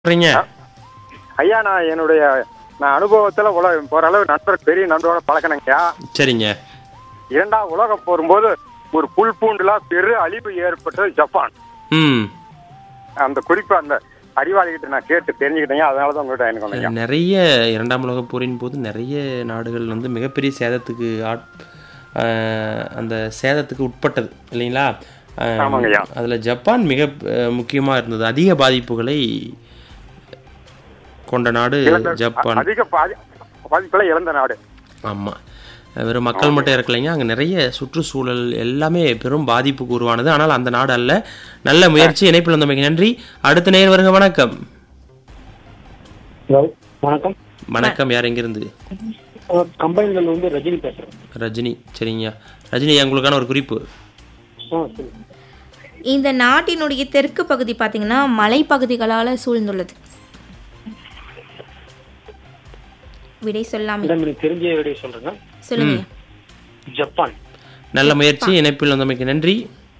சொல்றீங்க ஐயா நான் என்னுடைய நான் அனுபவத்துல உல ஓரளவு நண்பர் பெரிய நண்பரோட பழக்கினங்கய்யா சரிங்க இரண்டாம் உலக போரும்போது ஒரு புல் பூண்டுல பெரு அழிவு ஏற்பட்டது ஜப்பான் ம் அந்த குறிப்பு அந்த அறிவாளிகிட்ட நான் கேட்டு தெரிஞ்சுக்கிட்டேங்க அதனால தான் உங்கள்கிட்ட எனக்கு வந்தேங்க நிறைய இரண்டாம் உலகப் போரின் போது நிறைய நாடுகள் வந்து மிகப்பெரிய சேதத்துக்கு ஆட் ஆஹ் அந்த சேதத்துக்கு உட்பட்டது இல்லைங்களா ஆஹ் ஆமாங்கய்யா. அதுல ஜப்பான் மிக அஹ், முக்கியமா இருந்தது அதிக பாதிப்புகளை கொண்ட நாடு இழந்த- ஜப்பான் அதிக பாதி பாதிப்புல இழந்த நாடு ஆமா வெறும் மக்கள் மட்டும் இருக்கலைங்க அங்க நிறைய சுற்றுச்சூழல் எல்லாமே பெரும் பாதிப்புக்கு உருவானது ஆனால் அந்த நாடு அல்ல நல்ல முயற்சி இணைப்பில் வந்தமைக்கு நன்றி அடுத்த நேர் வருக வணக்கம் ஹலோ வணக்கம் வணக்கம் யார் எங்கிருந்து கம்பெனில வந்து ரஜினி பேசுறேன் ரஜினி சரிங்க ரஜினி உங்களுக்கான ஒரு குறிப்பு ஆ சரி இந்த நாட்டினுடைய தெற்கு பகுதி பார்த்தீங்கன்னா மலைப்பகுதிகளால் சூழ்ந்துள்ளது விடை சொல்லாமே மேடம் எனக்கு தெரிஞ்ச விடைய சொல்றேங்க சொல்லுங்க ஜப்பான் நல்ல முயற்சி இணைப்பில் வந்தமைக்கு நன்றி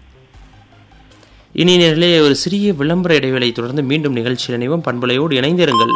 இனி நேரிலே ஒரு சிறிய விளம்பர இடைவேளை தொடர்ந்து மீண்டும் நிகழ்ச்சியில் இணைவோம் பண்பலையோடு இணைந்திருங்கள்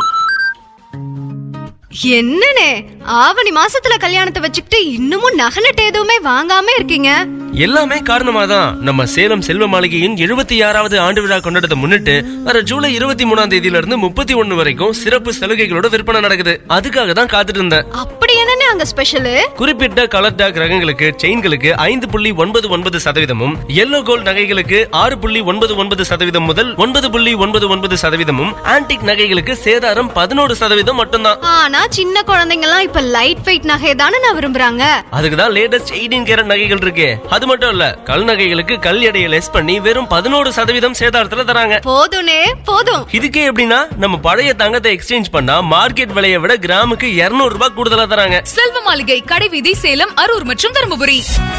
என்னனே ஆவணி மாசத்துல கல்யாணத்தை வச்சுக்கிட்டு இன்னமும் நகலட்டு எதுவுமே வாங்காம இருக்கீங்க எல்லாமே காரணமா தான் நம்ம சேலம் செல்வ மாளிகையின் எழுபத்தி ஆறாவது ஆண்டு விழா கொண்டாடத்தை முன்னிட்டு வர ஜூலை இருபத்தி மூணாம் தேதியில இருந்து முப்பத்தி ஒண்ணு வரைக்கும் சிறப்பு சலுகைகளோட விற்பனை நடக்குது அதுக்காக தான் காத்துட்டு இருந்தேன் அப்படி என்னனே அங்க ஸ்பெஷல் குறிப்பிட்ட கலர் டாக் ரகங்களுக்கு செயின்களுக்கு ஐந்து புள்ளி ஒன்பது ஒன்பது சதவீதமும் எல்லோ கோல்ட் நகைகளுக்கு ஆறு புள்ளி ஒன்பது ஒன்பது சதவீதம் முதல் ஒன்பது புள்ளி ஒன்பது ஒன்பது சதவீதமும் ஆன்டிக் நகைகளுக்கு சேதாரம் பதினோரு சதவீதம் மட்டும்தான் ஆனா சின்ன குழந்தைங்க எல்லாம் இப்ப லைட் வெயிட் நகை தானே நான் விரும்புறாங்க அதுக்கு தான் லேட்டஸ்ட் எயிட்டீன் கேரட் நகைகள் இருக்கு அது மட்டும் இல்ல கல் நகைகளுக்கு கல் எடையை லெஸ் பண்ணி வெறும் பதினோரு சதவீதம் சேதாரத்துல தராங்க போதும்னே போதும் இதுக்கே எப்படின்னா நம்ம பழைய தங்கத்தை எக்ஸ்சேஞ்ச் பண்ணா மார்க்கெட் விலையை விட கிராமுக்கு 200 ரூபாய் கூடுதலா தராங்க செல்வ மாளிகை கடைவீதி சேலம் அரூர் மற்றும் தருமபுரி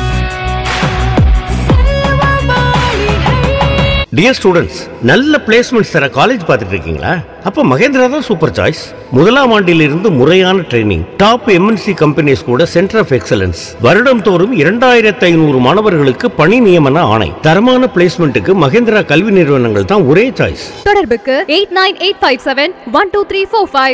டியர் ஸ்டூடெண்ட்ஸ் நல்ல பிளேஸ்மெண்ட்ஸ் தர காலேஜ் பார்த்துட்டு இருக்கீங்களா அப்போ மகேந்திரா தான் சூப்பர் சாய்ஸ் முதலாம் ஆண்டிலிருந்து முறையான ட்ரைனிங் டாப் எம்என்சி கம்பெனிஸ் கூட சென்டர் ஆஃப் எக்ஸலன்ஸ் வருடம் தோறும் இரண்டாயிரத்து ஐநூறு மாணவர்களுக்கு பணி நியமன ஆணை தரமான பிளேஸ்மெண்ட்டுக்கு மகேந்திரா கல்வி நிறுவனங்கள் தான் ஒரே சாய்ஸ் தொடர்புக்கு eight nine eight five seven one two three four five